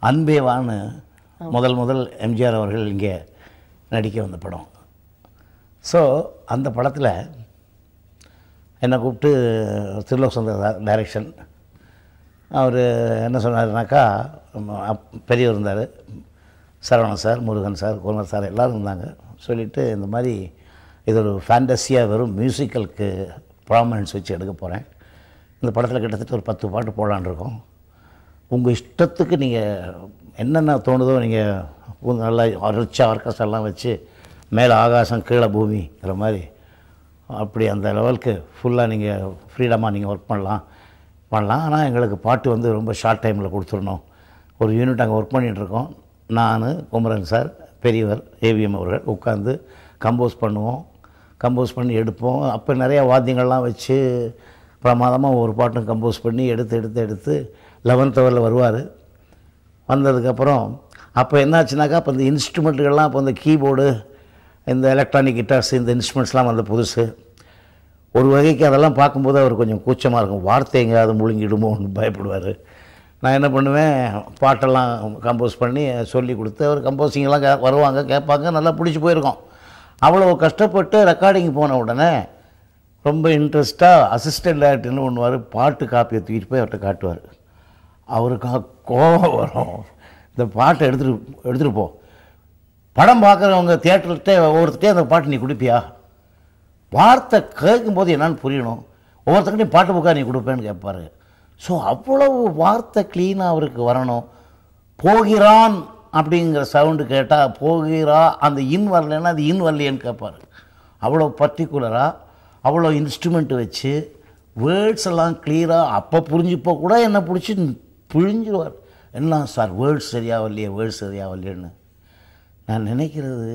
அன்பேவான்னு முதல் முதல் எம்ஜிஆர் அவர்கள் இங்கே நடிக்க வந்த படம் ஸோ அந்த படத்தில் என்னை கூப்பிட்டு திருலோக் சுந்தர் டைரக்ஷன் அவர் என்ன சொன்னாருனாக்கா ம, அப்- பெரியவர் இருந்தார் Saravanan sir Murugan sir Kumar sir எல்லோரும் இருந்தாங்க சொல்லிவிட்டு இந்த மாதிரி இது ஒரு ஃபேண்டஸியாக வெறும் மியூசிக்கலுக்கு ப்ராமினன்ஸ் வச்சு எடுக்க போகிறேன் இந்த படத்தில் கிட்டத்தட்ட ஒரு பத்து பாட்டு போடலான்னு இருக்கோம் உங்கள் இஷ்டத்துக்கு நீங்கள் என்னென்ன தோணுதோ நீங்கள் நல்லா ரிச்சாக ஆர்கெஸ்ட்ராலாம் வச்சு மேலே ஆகாசம் கீழே பூமிங்கிற மாதிரி அப்படி அந்த லெவலுக்கு ஃபுல்லாக நீங்கள் ஃப்ரீடமாக நீங்கள் ஒர்க் பண்ணலாம் பண்ணலாம் ஆனால் எங்களுக்கு பாட்டு வந்து ரொம்ப ஷார்ட் டைமில் கொடுத்துடணும் ஒரு யூனிட் அங்கே ஒர்க் பண்ணிகிட்ருக்கோம் நான் குமரன் சார் பெரியவர் ஏவிஎம் அவர்கள் உட்காந்து கம்போஸ் பண்ணுவோம் கம்போஸ் பண்ணி எடுப்போம் அப்போ நிறைய வாத்தியங்கள்லாம் வச்சு பிரமாதமாக ஒரு பாட்டும் கம்போஸ் பண்ணி எடுத்து எடுத்து எடுத்து லெவன்த் ஹவரில் வருவார் வந்ததுக்கப்புறம் அப்போ என்னாச்சுனாக்கா அப்போ இந்த இன்ஸ்ட்ருமெண்ட்டுகள்லாம் இப்போ இந்த கீபோர்டு இந்த எலக்ட்ரானிக் கிட்டார்ஸ் இந்த இன்ஸ்ட்ருமெண்ட்ஸ்லாம் வந்த புதுசு ஒரு வகைக்கு அதெல்லாம் பார்க்கும்போது அவர் கொஞ்சம் கூச்சமாக இருக்கும் வார்த்தை எங்கேயாவது முழுங்கிடுமோன்னு பயப்படுவார் நான் என்ன பண்ணுவேன் பாட்டெல்லாம் கம்போஸ் பண்ணி சொல்லி கொடுத்து அவர் கம்போசிங்கெல்லாம் கே வருவாங்க கேட்பாங்க நல்லா பிடிச்சி போயிருக்கோம் அவ்வளோ கஷ்டப்பட்டு ரெக்கார்டிங் போன உடனே ரொம்ப இன்ட்ரெஸ்ட்டாக அசிஸ்டன்ட் டேரக்டர் என்ன பண்ணுவார் பாட்டு காப்பியை தூக்கிட்டு போய் அவர்கிட்ட காட்டுவார் அவருக்கு கோபம் வரும் இந்த பாட்டை எடுத்துகிட்டு எடுத்துகிட்டு போ படம் பார்க்குறவங்க தியேட்டர்கிட்ட ஒவ்வொருத்தட்டே அந்த பாட்டு நீ கொடுப்பியா வார்த்தை கேட்கும்போது என்னன்னு புரியணும் ஒவ்வொருத்தர்கிட்டையும் பாட்டு புக்கா நீ கொடுப்பேன்னு கேட்பாரு ஸோ அவ்வளவு வார்த்தை க்ளீனாக அவருக்கு வரணும் போகிறான் அப்படிங்கிற சவுண்டு கேட்டால் போகிறா அந்த இன் வரலைன்னா அது இன் வரலையேன்னு கேட்பார் அவ்வளோ பர்டிகுலராக அவ்வளோ இன்ஸ்ட்ருமெண்ட் வச்சு வேர்ட்ஸ் எல்லாம் கிளியராக அப்போ புரிஞ்சுப்போ கூட என்னை பிடிச்சி புழிஞ்சிருவார் என்ன சார் வேர்ட்ஸ் சரியா வரலையே வேர்ட்ஸ் சரியா வரலையேன்னு நான் நினைக்கிறது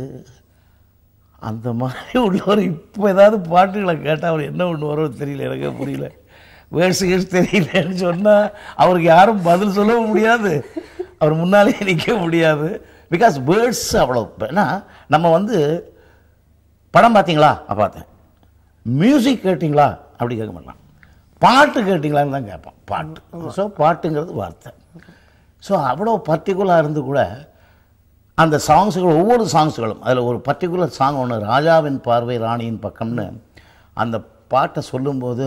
அந்த மாதிரி உள்ளவர் இப்போ ஏதாவது பாட்டுகளை கேட்டால் அவர் என்ன ஒன்று வரும் தெரியல எனக்கே புரியல வேர்ட்ஸ் கேட்ஸ் தெரியலன்னு சொன்னால் அவருக்கு யாரும் பதில் சொல்லவும் முடியாது அவர் முன்னாலே நிற்க முடியாது பிகாஸ் வேர்ட்ஸ் அவ்வளோ ஏன்னா நம்ம வந்து படம் பார்த்தீங்களா நான் பார்த்தேன் மியூசிக் கேட்டிங்களா அப்படி கேட்க மாட்டான் பாட்டு கேட்டிங்களான்னு தான் கேட்பான் பாட்டு ஸோ பாட்டுங்கிறது வார்த்தை ஸோ அவ்வளோ பர்டிகுலராக இருந்து கூட அந்த சாங்ஸுகள் ஒவ்வொரு சாங்ஸுகளும் அதில் ஒரு பர்டிகுலர் சாங் ஒன்று ராஜாவின் பார்வை ராணியின் பக்கம்னு அந்த பாட்டை சொல்லும்போது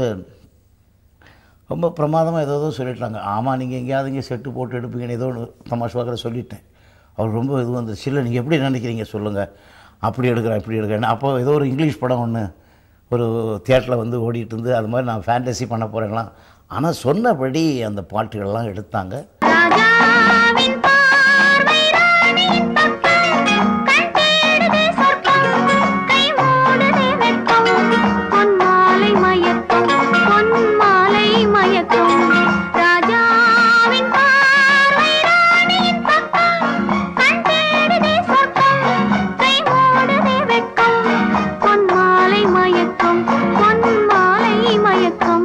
ரொம்ப பிரமாதமாக ஏதோ ஏதோ சொல்லிட்டாங்க ஆமாம் நீங்கள் எங்கேயாவது இங்கே செட்டு போட்டு எடுப்பீங்கன்னு ஏதோ ஒன்று தமாஷுவாக்கிற சொல்லிட்டேன் அவர் ரொம்ப இது வந்துச்சு இல்லை நீங்கள் எப்படி நினைக்கிறீங்க சொல்லுங்கள் அப்படி எடுக்கிறேன் இப்படி எடுக்கிறேன் அப்போ ஏதோ ஒரு இங்கிலீஷ் படம் ஒன்று ஒரு தியேட்டரில் வந்து ஓடிட்டு இருந்து அது மாதிரி நான் ஃபேண்டசி பண்ண போகிறேங்களாம் ஆனால் சொன்னபடி அந்த பாட்டுகள்லாம் எடுத்தாங்க ராஜாவின் பார்வை ராணியின் பக்கம் கண் தேடுதே சொர்க்கம் கை மூடுதே வெட்கம் பொன்மாலை மயக்கம் பொன்மாலை மயக்கம் ராஜாவின் பார்வை ராணியின் பக்கம் கண் தேடுதே சொர்க்கம் கை மூடுதே வெட்கம் பொன்மாலை மயக்கம் பொன்மாலை மயக்கம்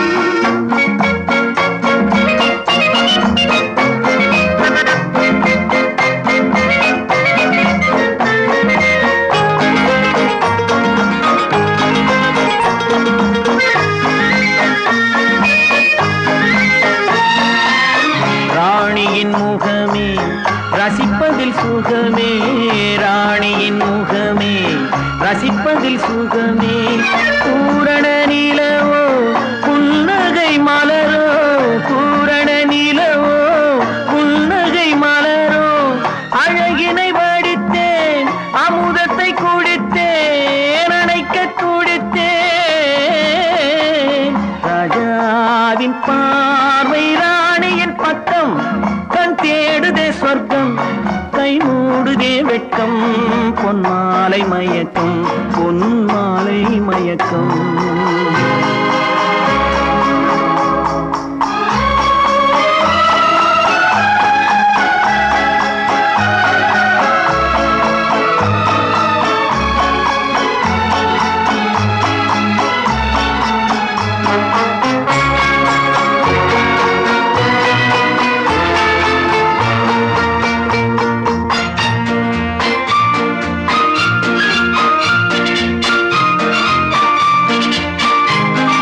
ராணியின் முகமே ரசிப்பதில் சுகமே ராணியின் முகமே ரசிப்பதில் சுகமே பூரண நிலவோ புன்னகை மலரோ பூரண நிலவோ புன்னகை மலரோ அழகினை வடித்தேன் அமுதத்தை குடித்தேன் அணைக்க துடித்தேன் ராஜாவின் பார்வை ராணியின் பக்கம் கண் தேடுதே சொர்க்கம் கை மூடுதே வெட்கம் பொன்மாலை மயக்கம் பொன்மாலை மயக்கம் ராஜாவின்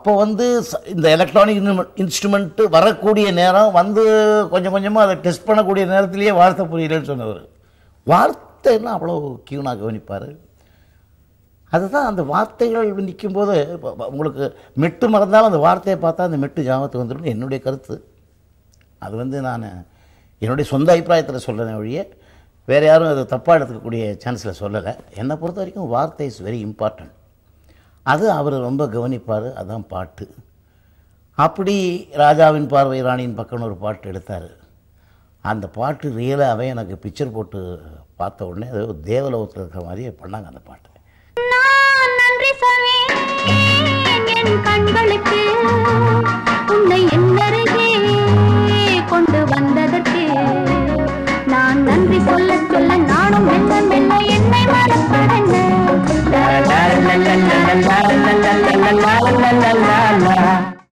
அப்போ வந்து ச- இந்த எலக்ட்ரானிக் இன்ஸ்ட்ருமெண்ட்டு வரக்கூடிய நேரம் வந்து கொஞ்சம் கொஞ்சமாக அதை டெஸ்ட் பண்ணக்கூடிய நேரத்திலேயே வார்த்தை புரியலன்னு சொன்னவர் வார்த்தைன்னா அவ்வளோ கியூனாக கவனிப்பார் அதுதான் அந்த வார்த்தைகள் நிற்கும்போது இப்ப உங்களுக்கு மெட்டு மறந்தாலும் அந்த வார்த்தையை பார்த்தா அந்த மெட்டு ஞாபகத்துக்கு வந்துடும் என்னுடைய கருத்து அது வந்து நான் என்னுடைய சொந்த அபிப்பிராயத்தில் சொல்கிறேன் ஒழிய வேறு யாரும் அதை தப்பாக எடுத்துக்கக்கூடிய சான்ஸில் சொல்லலை என்னை பொறுத்த வரைக்கும் வார்த்தை இஸ் வெரி இம்பார்ட்டன்ட் அது அவர் ரொம்ப கவனிப்பார் அதான் பாட்டு அப்படி ராஜாவின் பார்வை ராணியின் பக்கம்னு ஒரு பாட்டு எடுத்தார் அந்த பாட்டு ரியலாகவே எனக்கு பிக்சர் போட்டு பார்த்த உடனே அது ஒரு தேவலோகத்தில் இருக்கிற மாதிரியே பண்ணாங்க அந்த பாட்டு நான் நன்றி சொல்வேன் என் கண்களுக்கு உன்னை என்னருகே கொண்டு வந்ததற்கு நான் நன்றி சொல்ல சொல்ல நானும் மெல்ல மெல்ல என்னை மறப்பதென்ன la la la la la la la la la la la la la la